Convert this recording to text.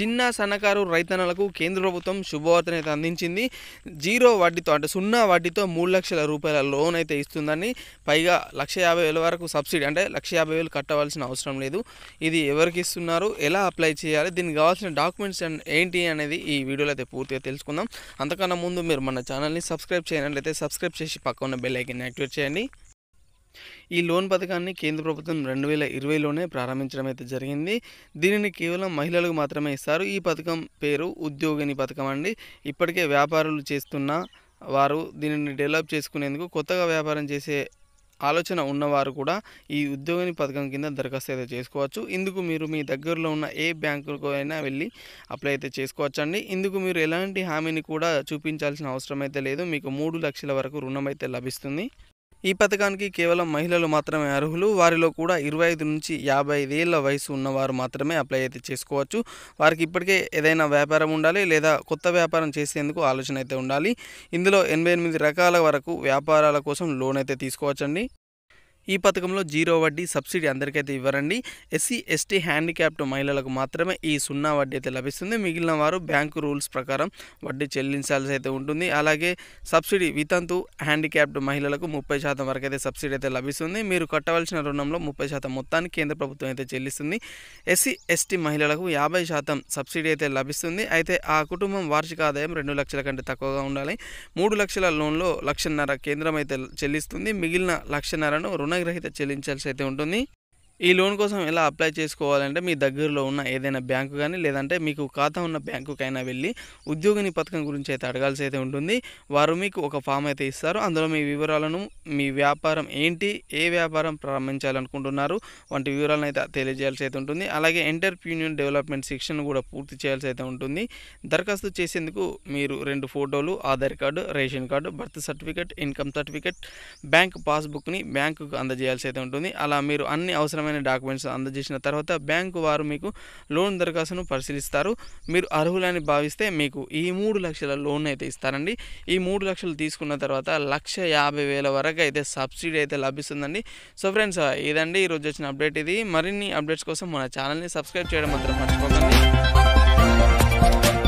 చిన్న సన్నకారు రైతన్నలకు కేంద్ర ప్రభుత్వం శుభవార్తను అయితే అందించింది జీరో వడ్డీతో అంటే సున్నా వడ్డీతో మూడు లక్షల రూపాయల లోన్ అయితే ఇస్తుందని పైగా లక్ష యాభై వేల వరకు సబ్సిడీ అంటే లక్ష యాభై వేలు కట్టవలసిన అవసరం లేదు ఇది ఎవరికి ఇస్తున్నారు ఎలా అప్లై చేయాలి దీనికి కావాల్సిన డాక్యుమెంట్స్ అండ్ ఏంటి అనేది ఈ వీడియోలో అయితే పూర్తిగా తెలుసుకుందాం అంతకన్నా ముందు మీరు మన ఛానల్ని సబ్స్క్రైబ్ చేయనట్లయితే సబ్స్క్రైబ్ చేసి పక్క ఉన్న బెల్ ఐకన్ యాక్టివేట్ చేయండి ఈ లోన్ పథకాన్ని కేంద్ర ప్రభుత్వం రెండు వేల ఇరవైలోనే ప్రారంభించడం అయితే జరిగింది దీనిని కేవలం మహిళలకు మాత్రమే ఇస్తారు ఈ పథకం పేరు ఉద్యోగిని పథకం అండి ఇప్పటికే వ్యాపారులు చేస్తున్న వారు దీనిని డెవలప్ చేసుకునేందుకు కొత్తగా వ్యాపారం చేసే ఆలోచన ఉన్నవారు కూడా ఈ ఉద్యోగిని పథకం కింద దరఖాస్తు అయితే చేసుకోవచ్చు ఇందుకు మీరు మీ దగ్గరలో ఉన్న ఏ బ్యాంకుకు అయినా వెళ్ళి అప్లై అయితే చేసుకోవచ్చు అండి ఇందుకు మీరు ఎలాంటి హామీని కూడా చూపించాల్సిన అవసరం అయితే లేదు మీకు మూడు లక్షల వరకు రుణం అయితే లభిస్తుంది ఈ పథకానికి కేవలం మహిళలు మాత్రమే అర్హులు వారిలో కూడా ఇరవై ఐదు నుంచి యాభై ఐదేళ్ల వయసు ఉన్నవారు మాత్రమే అప్లై అయితే చేసుకోవచ్చు వారికి ఇప్పటికే ఏదైనా వ్యాపారం ఉండాలి లేదా కొత్త వ్యాపారం చేసేందుకు ఆలోచన అయితే ఉండాలి ఇందులో ఎనభై ఎనిమిది రకాల వరకు వ్యాపారాల కోసం లోన్ అయితే తీసుకోవచ్చండి ఈ పథకంలో జీరో వడ్డీ సబ్సిడీ అందరికైతే ఇవ్వరండి ఎస్సీ ఎస్టీ హ్యాండిక్యాప్డ్ మహిళలకు మాత్రమే ఈ సున్నా వడ్డీ అయితే లభిస్తుంది మిగిలిన వారు బ్యాంకు రూల్స్ ప్రకారం వడ్డీ చెల్లించాల్సి అయితే ఉంటుంది అలాగే సబ్సిడీ వితంతు హ్యాండిక్యాప్డ్ మహిళలకు ముప్పై శాతం వరకు అయితే సబ్సిడీ అయితే లభిస్తుంది మీరు కట్టవలసిన రుణంలో ముప్పై శాతం మొత్తాన్ని కేంద్ర ప్రభుత్వం అయితే చెల్లిస్తుంది ఎస్సీ ఎస్టీ మహిళలకు యాభై శాతం సబ్సిడీ అయితే లభిస్తుంది అయితే ఆ కుటుంబం వార్షిక ఆదాయం రెండు లక్షల కంటే తక్కువగా ఉండాలి మూడు లక్షల లోన్లో లక్షన్నర కేంద్రం అయితే చెల్లిస్తుంది మిగిలిన లక్షన్నరను రుణగ్రహీత చెల్లించాల్సి అయితే ఉంటుంది ఈ లోన్ కోసం ఎలా అప్లై చేసుకోవాలంటే మీ దగ్గరలో ఉన్న ఏదైనా బ్యాంకు కానీ లేదంటే మీకు ఖాతా ఉన్న బ్యాంకుకైనా వెళ్ళి ఉద్యోగిని పథకం గురించి అయితే అడగాల్సి అయితే ఉంటుంది వారు మీకు ఒక ఫామ్ అయితే ఇస్తారు అందులో మీ వివరాలను మీ వ్యాపారం ఏంటి ఏ వ్యాపారం ప్రారంభించాలనుకుంటున్నారు వంటి వివరాలను అయితే తెలియజేయాల్సి అయితే ఉంటుంది అలాగే ఎంటర్ప్రీనియర్ డెవలప్మెంట్ శిక్షణ కూడా పూర్తి చేయాల్సి అయితే ఉంటుంది దరఖాస్తు చేసేందుకు మీరు రెండు ఫోటోలు Aadhaar card ration card birth certificate income certificate bank పాస్బుక్ని బ్యాంకుకు అందజేయాల్సి అయితే ఉంటుంది అలా మీరు అన్ని అవసరమైన డాక్యుమెంట్స్ అందజేసిన తర్వాత బ్యాంకు వారు మీకు లోన్ దరఖాస్తును పరిశీలిస్తారు మీరు అర్హులని భావిస్తే మీకు ఈ మూడు లక్షల లోన్ అయితే ఇస్తారండి ఈ మూడు లక్షలు తీసుకున్న తర్వాత లక్ష యాభై వేల వరకు అయితే సబ్సిడీ అయితే లభిస్తుందండి సో ఫ్రెండ్స్ ఇదండి ఈరోజు వచ్చిన అప్డేట్ ఇది మరిన్ని అప్డేట్స్ కోసం మన ఛానల్ని సబ్స్క్రైబ్ చేయడం మాత్రం మర్చిపోకండి